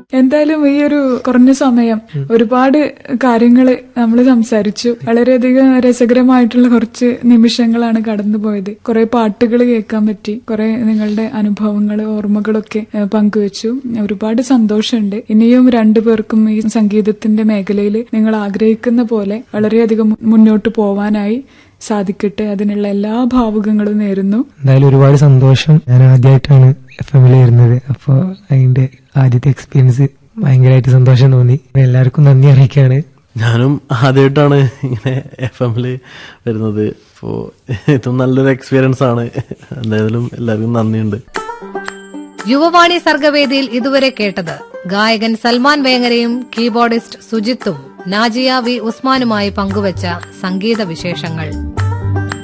എന്തായാലും ഈ ഒരു കുറഞ്ഞ സമയം ഒരുപാട് കാര്യങ്ങൾ നമ്മൾ സംസാരിച്ചു വളരെയധികം രസകരമായിട്ടുള്ള കുറച്ച് നിമിഷങ്ങളാണ് കടന്നുപോയത് കുറെ പാട്ടുകൾ കേൾക്കാൻ പറ്റി കുറെ നിങ്ങളുടെ അനുഭവങ്ങൾ ഓർമ്മകളൊക്കെ ഏഹ്, പങ്കുവച്ചു ഒരുപാട് സന്തോഷമുണ്ട് ഇനിയും രണ്ടു പേർക്കും ഈ സംഗീതത്തിന്റെ മേഖലയിൽ നിങ്ങൾ ആഗ്രഹിക്കുന്ന പോലെ വളരെയധികം മുന്നോട്ട് പോവാനായി സാധിക്കട്ടെ അതിനുള്ള എല്ലാ ഭാവുകങ്ങളും നേരുന്നു എന്തായാലും ഒരുപാട് സന്തോഷം ഞാൻ ആദ്യമായിട്ടാണ് എഫ് എമ്മിൽ വരുന്നത് അപ്പോൾ അതിന്റെ ആദ്യത്തെ എക്സ്പീരിയൻസ് ഭയങ്കരമായിട്ട് സന്തോഷം തോന്നി എല്ലാവർക്കും നന്ദി അറിയിക്കുകയാണ് ഞാനും ആദ്യമായിട്ടാണ് ഇങ്ങനെ എഫ് എമ്മിൽ വരുന്നത് അപ്പോൾ ഇതും നല്ലൊരു എക്സ്പീരിയൻസ് ആണ് എന്തായാലും എല്ലാവർക്കും നന്ദിയുണ്ട് യുവവാണി സർഗവേദിയിൽ ഇതുവരെ കേട്ടത് ഗായകൻ സൽമാൻ വേങ്ങരയും കീബോർഡിസ്റ്റ് സുജിത്തും നാജിയ വി ഉസ്മാനുമായി പങ്കുവച്ച സംഗീത വിശേഷങ്ങൾ